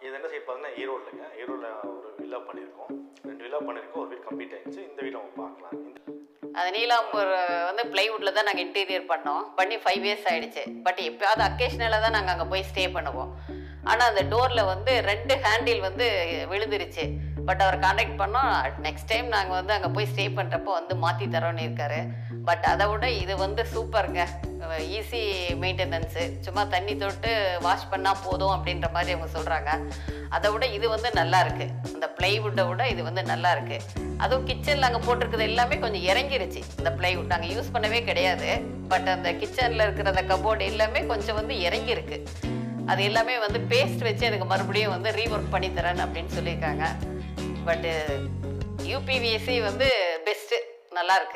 இது என்ன செய்ய பார்த்தீங்கன்னா ஈரோடுலங்க ஈரோடில் ஒரு வில்லா பண்ணியிருக்கோம் ரெண்டு வில்லா பண்ணியிருக்கோம் ஒரு வீடு கம்ப்ளீட் ஆயிடுச்சு இந்த வீடு அவங்க பார்க்கலாம் இந்த அது நீலாம்பூர் வந்து பிளைவுட்டில் தான் நாங்கள் இன்டீரியர் பண்ணோம் பண்ணி ஃபைவ் இயர்ஸ் ஆயிடுச்சு பட் எப்பயாவது அக்கேஷனலாக தான் நாங்கள் அங்கே போய் ஸ்டே பண்ணுவோம் ஆனால் அந்த டோரில் வந்து ரெண்டு ஹேண்டில் வந்து விழுந்துருச்சு பட் அவர் காண்டாக்ட் பண்ணோம் நெக்ஸ்ட் டைம் நாங்கள் வந்து அங்கே போய் ஸ்டே பண்ணுறப்போ வந்து மாற்றி தரோன்னு இருக்காரு பட் அதை விட இது வந்து சூப்பருங்க ஈஸி மெயின்டெனன்ஸு சும்மா தண்ணி தொட்டு வாஷ் பண்ணால் போதும் அப்படின்ற மாதிரி அவங்க சொல்கிறாங்க அதை விட இது வந்து நல்லா இருக்கு அந்த பிளைவுட்டை விட இது வந்து நல்லா இருக்கு அதுவும் கிச்சனில் அங்கே போட்டிருக்கிறது எல்லாமே கொஞ்சம் இறங்கிருச்சு இந்த பிளைவுட் நாங்கள் யூஸ் பண்ணவே கிடையாது பட் அந்த கிச்சனில் இருக்கிற அந்த கபோர்டு எல்லாமே கொஞ்சம் வந்து இறங்கியிருக்கு அது எல்லாமே வந்து பேஸ்ட் வச்சு எனக்கு மறுபடியும் வந்து ரீஒர்க் பண்ணி தரேன் அப்படின்னு சொல்லியிருக்காங்க பட்டு யூபிவிஎஸ்சி வந்து பெஸ்ட்டு நல்லா இருக்கு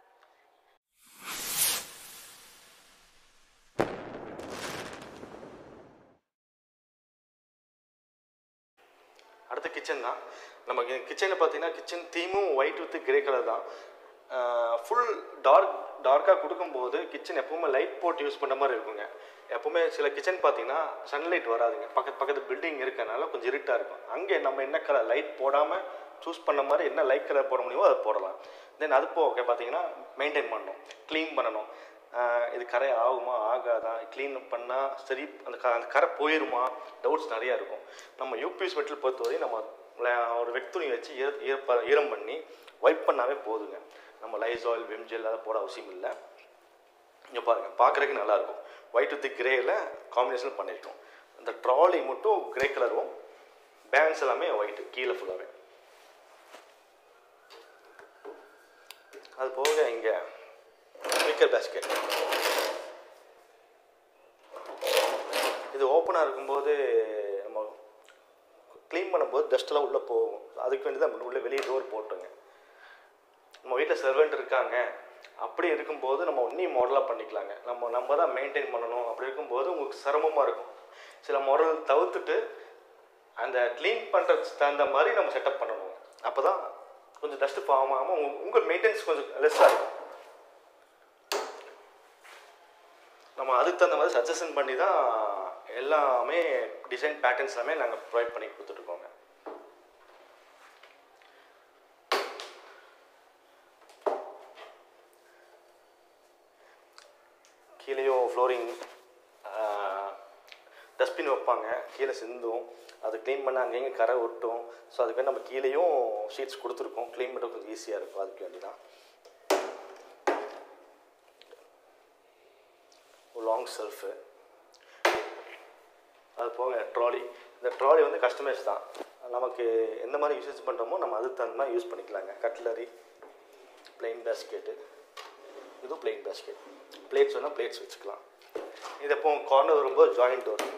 அடுத்த கிச்சன் தான் நம்ம கிச்சனில் பார்த்தீங்கன்னா கிச்சன் தீமும் ஒயிட் வித் கிரே கலர் தான் ஃபுல் டார்க் டார்க்காக கொடுக்கும்போது கிச்சன் எப்பவுமே லைட் போட்டு யூஸ் பண்ணுற மாதிரி இருக்குங்க எப்பவுமே சில கிச்சன் பார்த்தீங்கன்னா சன்லைட் வராதுங்க பக்கத்து பக்கத்து பில்டிங் இருக்கனால கொஞ்சம் இருட்டாக இருக்கும் அங்கே நம்ம என்ன கலர் லைட் போடாமல் சூஸ் பண்ண மாதிரி என்ன லைட் கலர் போட முடியுமோ அதை போடலாம் தென் அது போக பார்த்தீங்கன்னா மெயின்டைன் பண்ணணும் க்ளீன் பண்ணணும் ஆஹ் இது கரை ஆகுமா ஆகாதா க்ளீன் பண்ணால் சரி அந்த க அந்த கரை போயிருமா டவுட்ஸ் நிறையா இருக்கும் நம்ம யூபிஎஸ் மெட்டல் பொறுத்தவரை நம்ம ல- ஒரு வெட்டுணி வச்சு ஈர ஈரப்ப ஈரம் பண்ணி வைப் பண்ணாவே போதுங்க நம்ம லைசால் விம்ஜெல் அதை போட அவசியம் இல்லை இங்கே பாருங்கள் பார்க்குறதுக்கு நல்லாயிருக்கும் ஒயிட் வித் கிரேயில் காம்பினேஷன் பண்ணியிருக்கோம் இந்த ட்ராலி மட்டும் கிரே கலரும் பேலன்ஸ் எல்லாமே ஒயிட்டு கீழே ஃபுல்லாகவே அது போக இங்கே ஸ்பீக்கர் பேஸ்கெட் இது ஓப்பனாக இருக்கும்போது நம்ம க்ளீன் பண்ணும்போது டஸ்ட்டெல்லாம் உள்ளே போகும் அதுக்கு வேண்டி தான் உள்ளே வெளியே டோர் போட்டுங்க நம்ம வீட்டில் சர்வெண்ட் இருக்காங்க அப்படி இருக்கும்போது நம்ம இன்னும் மாடலாக பண்ணிக்கலாங்க நம்ம நம்ம தான் மெயின்டைன் பண்ணணும் அப்படி இருக்கும்போது உங்களுக்கு சிரமமாக இருக்கும் சில மாடல் தவிர்த்துட்டு அந்த க்ளீன் பண்ணுறதுக்கு தகுந்த மாதிரி நம்ம செட்டப் பண்ணணும் அப்போ தான் கொஞ்சம் டஸ்ட்டு ஃபார்ம் ஆகாமல் உங்க உங்கள் மெயின்டெனன்ஸ் கொஞ்சம் லெஸ்ஸாக இருக்கும் நம்ம அதுக்கு தகுந்த மாதிரி சஜஷன் பண்ணி தான் எல்லாமே டிசைன் பேட்டர்ன்ஸ் எல்லாமே நாங்கள் ப்ரொவைட் பண்ணி கொடுத்துட்ருக்கோங்க கீழேயும் ஃப்ளோரிங் டஸ்ட்பின் வைப்பாங்க கீழே சிந்தும் அது க்ளீன் பண்ண அங்கங்கே கரை ஒட்டும் ஸோ அதுக்கு நம்ம கீழேயும் ஷீட்ஸ் கொடுத்துருக்கோம் க்ளீன் பண்ண கொஞ்சம் ஈஸியாக இருக்கும் அதுக்கு வேண்டி தான் ஒரு லாங் செல்ஃபு அது போக ட்ராலி இந்த ட்ராலி வந்து கஸ்டமைஸ் தான் நமக்கு எந்த மாதிரி யூசேஜ் பண்ணுறோமோ நம்ம அதுக்கு தகுந்த மாதிரி யூஸ் பண்ணிக்கலாங்க கட்லரி பிளெயின் பேஸ்கெட்டு இதுவும் பிளெயின் பேஸ்கெட் பிளேட்ஸ் வேணால் பிளேட்ஸ் வச்சுக்கலாம் இது எப்போ கார்னர் வரும்போது ஜாயிண்ட் வரும்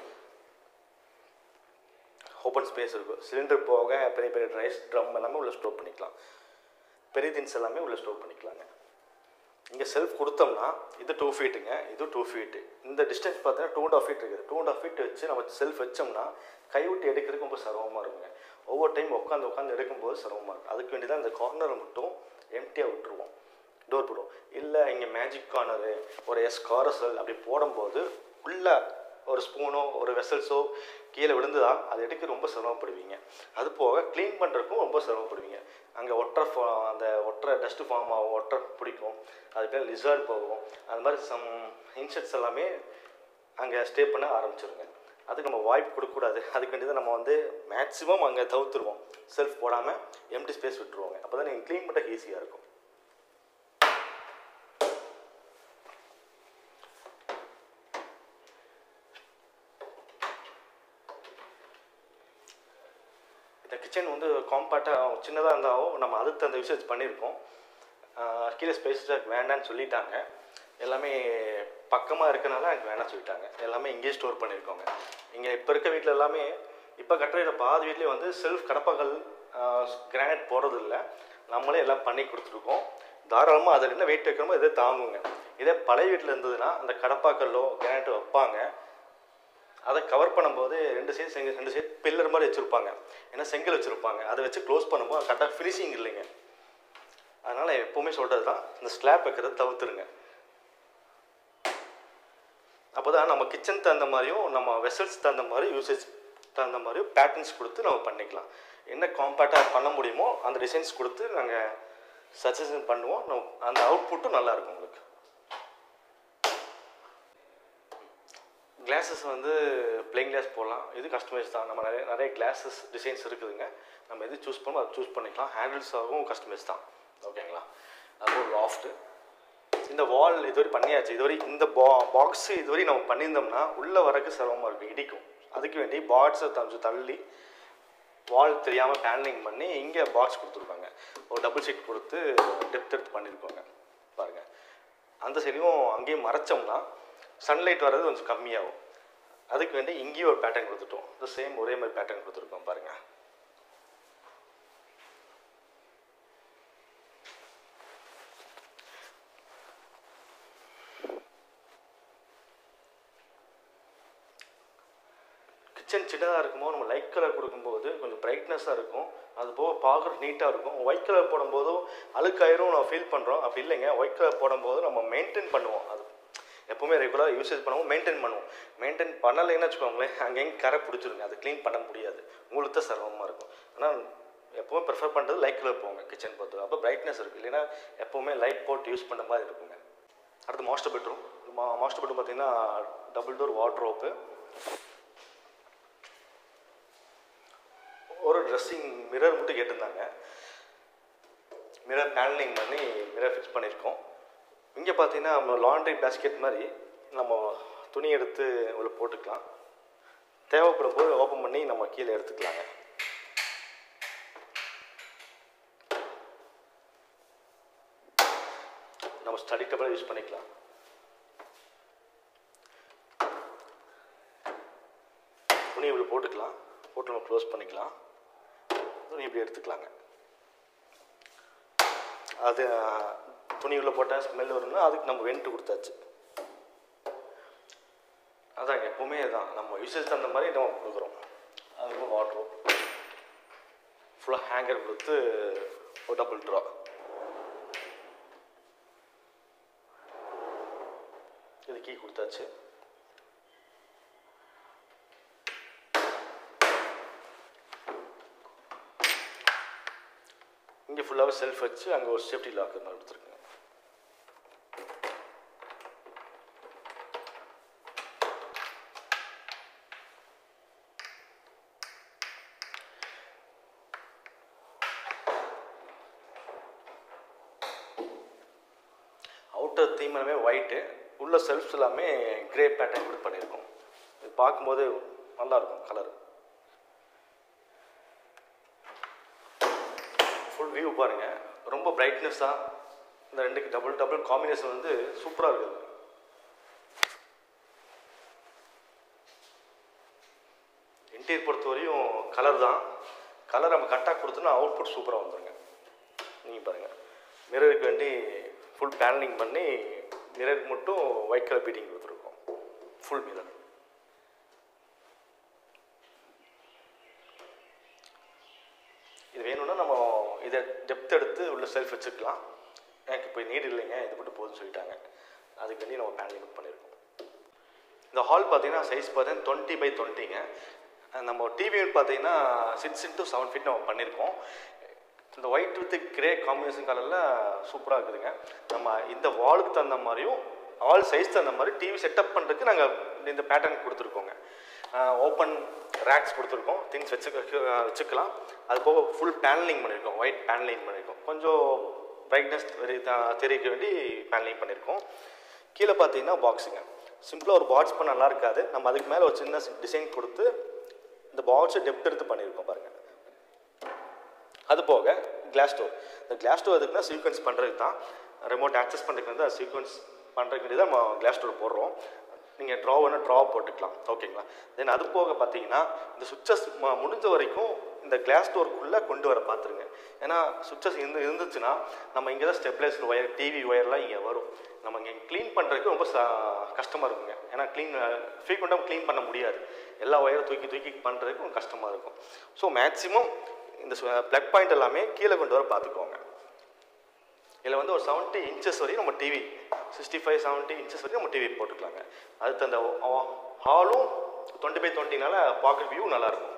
ஓப்பன் ஸ்பேஸ் இருக்கும் சிலிண்டர் போக பெரிய பெரிய ரைஸ் ட்ரம் எல்லாமே உள்ளே ஸ்டோர் பண்ணிக்கலாம் பெரிய திங்ஸ் எல்லாமே உள்ளே ஸ்டோர் பண்ணிக்கலாங்க இங்கே செல்ஃப் கொடுத்தோம்னா இது டூ ஃபீட்டுங்க இது டூ ஃபீட்டு இந்த டிஸ்டன்ஸ் பார்த்தீங்கன்னா டூ அண்ட் ஆஃப் ஃபீட் இருக்குது டூ அண்ட் ஆஃப் ஃபீட் வச்சு நம்ம செல்ஃப் வச்சோம்னா கை விட்டு எடுக்கிறதுக்கு ரொம்ப சிரமமாக இருக்குங்க ஒவ்வொரு டைம் உட்காந்து உட்காந்து எடுக்கும்போது சிரமமாக இருக்கும் அதுக்கு வேண்டி தான் இந்த கார்னரை மட்டும் எம்டியாக விட்டுருவோம் டோர் போடுவோம் இல்லை இங்கே மேஜிக் கார்னரு ஒரு எஸ் காரசல் அப்படி போடும்போது உள்ள ஒரு ஸ்பூனோ ஒரு வெசல்ஸோ கீழே விழுந்துதா அதை எடுக்க ரொம்ப சிரமப்படுவீங்க அது போக க்ளீன் பண்ணுறதுக்கும் ரொம்ப சிரமப்படுவீங்க அங்கே ஒற்றை ஃபா அந்த ஒற்றை டஸ்ட்டு ஃபார்ம் ஆகும் ஒற்றை பிடிக்கும் அது பேர் லிசர்ட் போகும் அந்த மாதிரி சம் இன்செக்ட்ஸ் எல்லாமே அங்கே ஸ்டே பண்ண ஆரம்பிச்சிருங்க அதுக்கு நம்ம வாய்ப்பு கொடுக்கக்கூடாது அதுக்கு வேண்டி தான் நம்ம வந்து மேக்ஸிமம் அங்கே தவிர்த்துருவோம் செல்ஃப் போடாமல் எம்டி ஸ்பேஸ் விட்டுருவோங்க அப்போ தான் நீங்கள் க்ளீன் பண்ணுறதுக்கு ஈஸியாக இருக்கும் இந்த கிச்சன் வந்து காம்பேக்டாக சின்னதாக இருந்தாலும் நம்ம அதுக்கு தகுந்த யூசேஜ் பண்ணியிருக்கோம் ஆஹ் கீழே ஸ்பேஸ் வேண்டான்னு சொல்லிட்டாங்க எல்லாமே பக்கமாக இருக்கனால எனக்கு வேணாம் சொல்லிட்டாங்க எல்லாமே இங்கேயே ஸ்டோர் பண்ணியிருக்கோங்க இங்கே இப்போ இருக்க வீட்டில் எல்லாமே இப்போ கட்டுற பாதி வீட்லேயே வந்து செல்ஃப் கடப்பாக்கள் கிரானைட் போடுறது இல்லை நம்மளே எல்லாம் பண்ணி கொடுத்துருக்கோம் தாராளமாக அதில் என்ன வெயிட் வைக்கிறோமோ இதே தாங்குங்க இதே பழைய வீட்டில் இருந்ததுன்னா அந்த கடப்பாக்கல்லோ கிரானைட்டோ வைப்பாங்க அதை கவர் பண்ணும்போது ரெண்டு சைடு செங்கல் ரெண்டு சைடு பில்லர் மாதிரி வச்சுருப்பாங்க ஏன்னா செங்கல் வச்சுருப்பாங்க அதை வச்சு க்ளோஸ் பண்ணும்போது கரெக்டாக ஃபினிஷிங் இல்லைங்க அதனால் எப்போவுமே சொல்கிறது தான் இந்த ஸ்லாப் வைக்கிறத தவிர்த்துருங்க அப்போ தான் நம்ம கிச்சன் தகுந்த மாதிரியும் நம்ம வெசல்ஸ் தகுந்த மாதிரி யூசேஜ் தகுந்த மாதிரி பேட்டர்ன்ஸ் கொடுத்து நம்ம பண்ணிக்கலாம் என்ன காம்பேக்டாக பண்ண முடியுமோ அந்த டிசைன்ஸ் கொடுத்து நாங்கள் சஜஷன் பண்ணுவோம் நம்ம அந்த அவுட்புட்டும் நல்லா இருக்கும் உங்களுக்கு கிளாஸஸ் வந்து பிளெயின் கிளாஸ் போடலாம் இது கஸ்டமைஸ் தான் நம்ம நிறைய நிறைய கிளாஸஸ் டிசைன்ஸ் இருக்குதுங்க நம்ம எது சூஸ் பண்ணோமோ அதை சூஸ் பண்ணிக்கலாம் ஹேண்டில்ஸாகவும் கஸ்டமைஸ் தான் ஓகேங்களா அப்புறம் லாஃப்ட்டு இந்த வால் இதுவரை பண்ணியாச்சு இதுவரை இந்த பா பாக்ஸு இதுவரை நம்ம பண்ணியிருந்தோம்னா உள்ளே வரக்கு சிரமமாக இருக்கும் இடிக்கும் அதுக்கு வேண்டி பாட்ஸை கொஞ்சம் தள்ளி வால் தெரியாமல் பேனலிங் பண்ணி இங்கே பாக்ஸ் கொடுத்துருக்காங்க ஒரு டபுள் சீட் கொடுத்து டெப்த் எடுத்து பண்ணியிருக்கோங்க பாருங்கள் அந்த சைடையும் அங்கேயும் மறைச்சோம்னா சன்லைட் வர்றது கொஞ்சம் கம்மியாகும் அதுக்கு வேண்டி இங்கேயும் ஒரு பேட்டர்ன் கொடுத்துட்டோம் இந்த சேம் ஒரே மாதிரி பேட்டர்ன் கொடுத்துருக்கோம் பாருங்கள் கிச்சன் சின்னதாக இருக்குமோ நம்ம லைட் கலர் கொடுக்கும்போது கொஞ்சம் பிரைட்னஸாக இருக்கும் அது போக பார்க்குற நீட்டாக இருக்கும் ஒயிட் கலர் போடும்போதும் அழுக்காயிரும் நான் ஃபீல் பண்ணுறோம் அப்படி இல்லைங்க ஒயிட் கலர் போடும்போது நம்ம மெயின்டைன் பண்ணுவோம் அது எப்போவுமே ரெகுலராக யூசேஜ் பண்ணுவோம் மெயின்டைன் பண்ணுவோம் மெயின்டைன் பண்ணலைன்னு வச்சுக்கோங்களேன் அங்கேயும் கரை பிடிச்சிருங்க அது க்ளீன் பண்ண முடியாது உங்களுக்கு தான் சிரமமாக இருக்கும் ஆனால் எப்போவுமே ப்ரிஃபர் பண்ணுறது லைட் கலர் போங்க கிச்சன் பொறுத்து அப்போ பிரைட்னஸ் இருக்குது இல்லைன்னா எப்போவுமே லைட் போட்டு யூஸ் பண்ண மாதிரி இருக்குங்க அடுத்து மாஸ்டர் பெட்ரூம் மா மாஸ்டர் பெட்ரூம் பார்த்தீங்கன்னா டபுள் டோர் வாட்ரோப்பு ஒரு ட்ரெஸ்ஸிங் மிரர் மட்டும் கேட்டிருந்தாங்க மிரர் பேனலிங் பண்ணி மிரர் ஃபிக்ஸ் பண்ணியிருக்கோம் இங்கே பார்த்தீங்கன்னா நம்ம லாண்ட்ரி பேஸ்கெட் மாதிரி நம்ம துணி எடுத்து உள்ள போட்டுக்கலாம் தேவைப்படும் போது ஓப்பன் பண்ணி நம்ம கீழே எடுத்துக்கலாங்க நம்ம ஸ்டடி டேபிள் யூஸ் பண்ணிக்கலாம் துணி இப்படி போட்டுக்கலாம் போட்டு நம்ம க்ளோஸ் பண்ணிக்கலாம் துணி இப்படி எடுத்துக்கலாங்க அது துணி உள்ள போட்டால் ஸ்மெல் வரும்னா அதுக்கு நம்ம வென்ட்டு கொடுத்தாச்சு அதாங்க எப்போவுமே தான் நம்ம யூசேஜ் தகுந்த மாதிரி நம்ம கொடுக்குறோம் அதுக்கு வாட்ரோப் ஃபுல்லாக ஹேங்கர் கொடுத்து ஒரு டபுள் ட்ரா இது கீ கொடுத்தாச்சு இங்கே ஃபுல்லாகவே செல்ஃப் வச்சு அங்கே ஒரு சேஃப்டி லாக் மாதிரி கொடுத்துருக்குங்க அவுட்டர் தீம் எல்லாமே ஒயிட்டு உள்ள செல்ஃப்ஸ் எல்லாமே கிரே பேட்டர்ன் கொடுத்து பண்ணியிருக்கோம் இது பார்க்கும்போது நல்லாயிருக்கும் கலர் ஃபுல் வியூ பாருங்கள் ரொம்ப பிரைட்னஸாக இந்த ரெண்டுக்கு டபுள் டபுள் காம்பினேஷன் வந்து சூப்பராக இருக்குது இன்டீரியர் பொறுத்த வரையும் கலர் தான் கலர் நம்ம கரெக்டாக கொடுத்தோன்னா அவுட்புட் சூப்பராக வந்துருங்க நீங்கள் பாருங்கள் மிரருக்கு வேண்டி ஃபுல் பேனலிங் பண்ணி மிரருக்கு மட்டும் ஒயிட் கலர் பீட்டிங் கொடுத்துருக்கோம் ஃபுல் மிரர் இது வேணும்னா நம்ம இதை டெப்த் எடுத்து உள்ள செல்ஃப் வச்சுக்கலாம் எனக்கு இப்போ நீட் இல்லைங்க இது மட்டும் போதும்னு சொல்லிட்டாங்க அதுக்கு வேண்டி நம்ம பேனலிங் பண்ணியிருக்கோம் இந்த ஹால் பார்த்தீங்கன்னா சைஸ் பார்த்தீங்கன்னா டுவெண்ட்டி பை டுவெண்ட்டிங்க நம்ம டிவி பார்த்தீங்கன்னா சிக்ஸ் இன்ட்டு செவன் ஃபீட் நம்ம பண்ணியிருக்கோம் இந்த ஒயிட் வித் கிரே காம்பினேஷன் கலரில் சூப்பராக இருக்குதுங்க நம்ம இந்த வாலுக்கு தகுந்த மாதிரியும் ஆல் சைஸ் தகுந்த மாதிரி டிவி செட்டப் பண்ணுறதுக்கு நாங்கள் இந்த பேட்டர்ன் கொடுத்துருக்கோங்க ஓப்பன் ரேக்ஸ் கொடுத்துருக்கோம் திங்ஸ் வச்சு வச்சுக்கலாம் அது போக ஃபுல் பேனலிங் பண்ணியிருக்கோம் ஒயிட் பேனலிங் பண்ணியிருக்கோம் கொஞ்சம் பிரைட்னஸ் தெரிவிக்க வேண்டி பேனலிங் பண்ணியிருக்கோம் கீழே பார்த்தீங்கன்னா பாக்ஸுங்க சிம்பிளாக ஒரு பாக்ஸ் பண்ண நல்லா இருக்காது நம்ம அதுக்கு மேலே ஒரு சின்ன டிசைன் கொடுத்து இந்த பாக்ஸை டெப்த் எடுத்து பண்ணியிருக்கோம் பாருங்கள் அது போக கிளாஸ் டோர் இந்த கிளாஸ் டோர் எதுக்குன்னா சீக்வன்ஸ் பண்ணுறதுக்கு தான் ரிமோட் ஆக்சஸ் பண்ணுறதுக்கு வந்து அது சீக்வன்ஸ் பண்ணுறதுக்கு வேண்டி தான் நம்ம கிளாஸ் டோர் போடுறோம் நீங்கள் ட்ரா வேணால் ட்ரா போட்டுக்கலாம் ஓகேங்களா தென் அது போக பார்த்தீங்கன்னா இந்த சுவிச்சஸ் முடிஞ்ச வரைக்கும் இந்த கிளாஸ் டோருக்குள்ளே கொண்டு வர பார்த்துருங்க ஏன்னா சுவிச்சஸ் இருந்து இருந்துச்சுன்னா நம்ம இங்கே தான் ஸ்டெப்லைசர் ஒயர் டிவி ஒயர்லாம் இங்கே வரும் நம்ம இங்கே க்ளீன் பண்ணுறதுக்கு ரொம்ப கஷ்டமாக இருக்குங்க ஏன்னா க்ளீன் ஃப்ரீக்வெண்ட்டாக க்ளீன் பண்ண முடியாது எல்லா ஒயரும் தூக்கி தூக்கி பண்ணுறதுக்கு கொஞ்சம் கஷ்டமாக இருக்கும் ஸோ மேக்ஸிமம் இந்த ப்ளக் பாயிண்ட் எல்லாமே கீழே கொண்டு வர பார்த்துக்கோங்க இதில் வந்து ஒரு செவன்ட்டி இன்ச்சஸ் வரையும் நம்ம TV sixty five seventy inches வரையும் நம்ம டிவி போட்டுக்கலாங்க அதுக்கு அந்த ஹாலும் டுவெண்ட்டி பை டுவெண்ட்டினால பார்க்குற வியூ நல்லாயிருக்கும்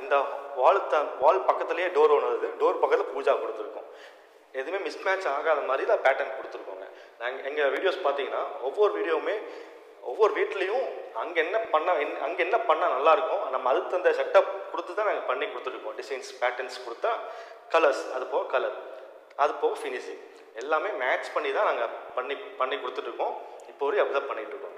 இந்த வால் த வால் பக்கத்துலேயே டோர் ஒன்று வருது டோர் பக்கத்தில் பூஜா கொடுத்துருக்கோம் எதுவுமே மிஸ்மேட்ச் ஆகாத மாதிரி தான் பேட்டர்ன் கொடுத்துருக்கோங்க நாங்கள் எங்கள் வீடியோஸ் பார்த்தீங்கன்னா ஒவ்வொரு வீடியோவுமே ஒவ்வொரு வீட்லேயும் அங்கே என்ன பண்ணால் அங்கே என்ன பண்ணால் நல்லாயிருக்கும் நம்ம அதுக்கு தகுந்த செட்டப் கொடுத்து தான் நாங்கள் பண்ணி கொடுத்துருக்கோம் டிசைன்ஸ் பேட்டர்ன்ஸ் கொடுத்தா கலர்ஸ் அது போக கலர் அது போக ஃபினிஷிங் எல்லாமே மேட்ச் பண்ணி தான் நாங்கள் பண்ணி பண்ணி கொடுத்துட்ருக்கோம் இப்போ வரையும் அப்படி தான் பண்ணிகிட்டு இருக்கோங்க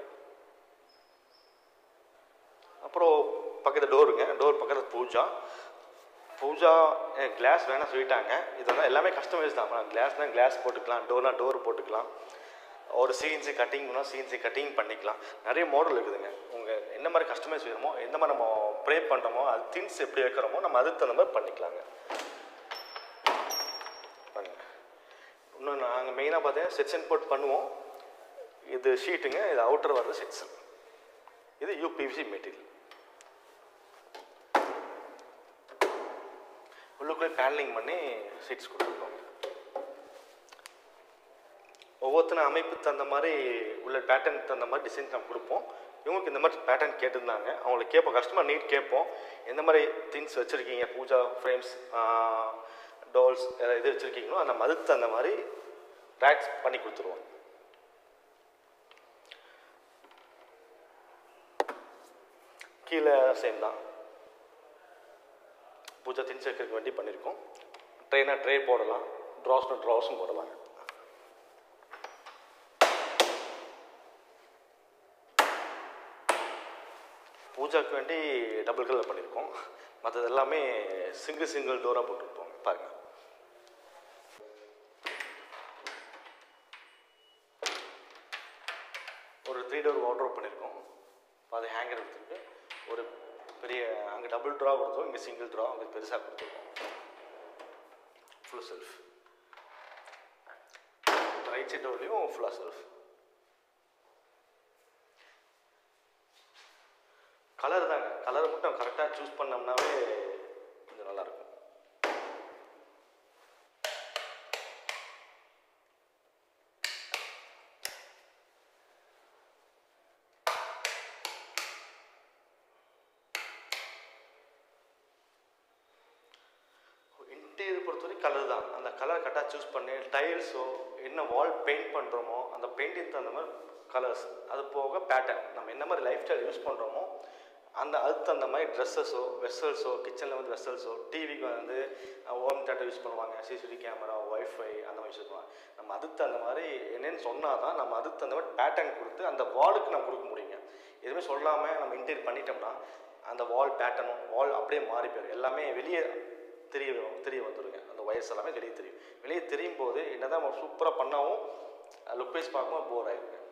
அப்புறம் பக்கத்து டோருங்க டோர் பக்கத்தில் பூஜா பூஜா கிளாஸ் வேணால் சொல்லிட்டாங்க இதெல்லாம் எல்லாமே கஸ்டமைஸ் தான் கிளாஸ்னால் கிளாஸ் போட்டுக்கலாம் டோர்னா டோர் போட்டுக்கலாம் ஒரு சிஎன்சி கட்டிங்னா சிஎன்சி கட்டிங் பண்ணிக்கலாம் நிறைய மாடல் இருக்குதுங்க உங்கள் என்ன மாதிரி கஸ்டமைஸ் வேணுமோ எந்த மாதிரி நம்ம ப்ரே பண்ணுறோமோ அது திங்ஸ் எப்படி வைக்கிறோமோ நம்ம அதுக்கு தகுந்த மாதிரி பண்ணிக்கலாங்க பாருங்க இன்னும் நாங்கள் மெயினாக பார்த்தீங்கன்னா செக்ஷன் போட் பண்ணுவோம் இது ஷீட்டுங்க இது அவுட்டர் வர்றது செக்ஷன் இது யூபிவிசி மெட்டீரியல் உள்ளுக்குள்ளே பேனலிங் பண்ணி சீட்ஸ் கொடுத்துருக்கோம் ஒவ்வொருத்தன அமைப்பு தகுந்த மாதிரி உள்ள பேட்டர்ன் தகுந்த மாதிரி டிசைன் நம்ம கொடுப்போம் இவங்களுக்கு இந்த மாதிரி பேட்டர்ன் கேட்டிருந்தாங்க அவங்களுக்கு கேட்போம் கஸ்டமர் நீட் கேட்போம் எந்த மாதிரி திங்ஸ் வச்சுருக்கீங்க பூஜா ஃப்ரேம்ஸ் டோல்ஸ் இது வச்சுருக்கீங்களோ நம்ம அதுக்கு தகுந்த மாதிரி ரேக்ஸ் பண்ணி கொடுத்துருவோம் கீழே சேம் தான் பூஜா திங்ஸ் வைக்கிறதுக்கு வேண்டி பண்ணியிருக்கோம் ட்ரெயினாக ட்ரே போடலாம் ட்ராஸ்னா ட்ராஸும் போடலாம் பூஜாக்கு வேண்டி டபுள் கலர் பண்ணியிருக்கோம் மற்றது எல்லாமே சிங்கிள் சிங்கிள் டோராக போட்டிருப்போம் பாருங்கள் ஒரு த்ரீ டோர் வார்ட்ரோப் பண்ணியிருக்கோம் அது ஹேங்கர் எடுத்துருக்கு ஒரு பெரிய அங்கே டபுள் ட்ரா கொடுத்தோம் இங்கே சிங்கிள் ட்ரா அங்கே பெருசாக கொடுத்துருக்கோம் ஃபுல் செல்ஃப் ரைட் சைட் டோர்லேயும் ஃபுல்லாக செல்ஃப் கலர் தாங்க கலரை மட்டும் கரெக்டாக சூஸ் பண்ணோம்னாவே கொஞ்சம் நல்லாயிருக்கும் இன்டீரியர் பொறுத்தவரைக்கும் கலர் தான் அந்த கலர் கரெக்டாக சூஸ் பண்ணி டைல்ஸோ என்ன வால் பெயிண்ட் பண்ணுறோமோ அந்த பெயிண்டிங் தகுந்த மாதிரி கலர்ஸ் அது போக பேட்டர்ன் நம்ம என்ன மாதிரி லைஃப் ஸ்டைல் யூஸ் பண்ணுறோமோ அந்த அதுக்கு தகுந்த மாதிரி ட்ரெஸ்ஸஸோ வெசல்ஸோ கிச்சனில் வந்து வெசல்ஸோ டிவிக்கு வந்து ஹோம் தேட்டர் யூஸ் பண்ணுவாங்க சிசிடிவி கேமரா ஒய்ஃபை அந்த மாதிரி யூஸ் பண்ணுவாங்க நம்ம அதுக்கு தகுந்த மாதிரி என்னென்னு சொன்னால் தான் நம்ம அதுக்கு தகுந்த மாதிரி பேட்டர்ன் கொடுத்து அந்த வாலுக்கு நம்ம கொடுக்க முடியுங்க எதுவுமே சொல்லாமல் நம்ம இன்டீரியர் பண்ணிட்டோம்னா அந்த வால் பேட்டர்னும் வால் அப்படியே மாறி போயிடும் எல்லாமே வெளியே தெரிய தெரிய வந்துடுங்க அந்த ஒயர்ஸ் எல்லாமே வெளியே தெரியும் வெளியே தெரியும் போது என்ன தான் சூப்பராக பண்ணாவும் லுக் வைஸ் பார்க்கும்போது போர் ஆகிடுங்க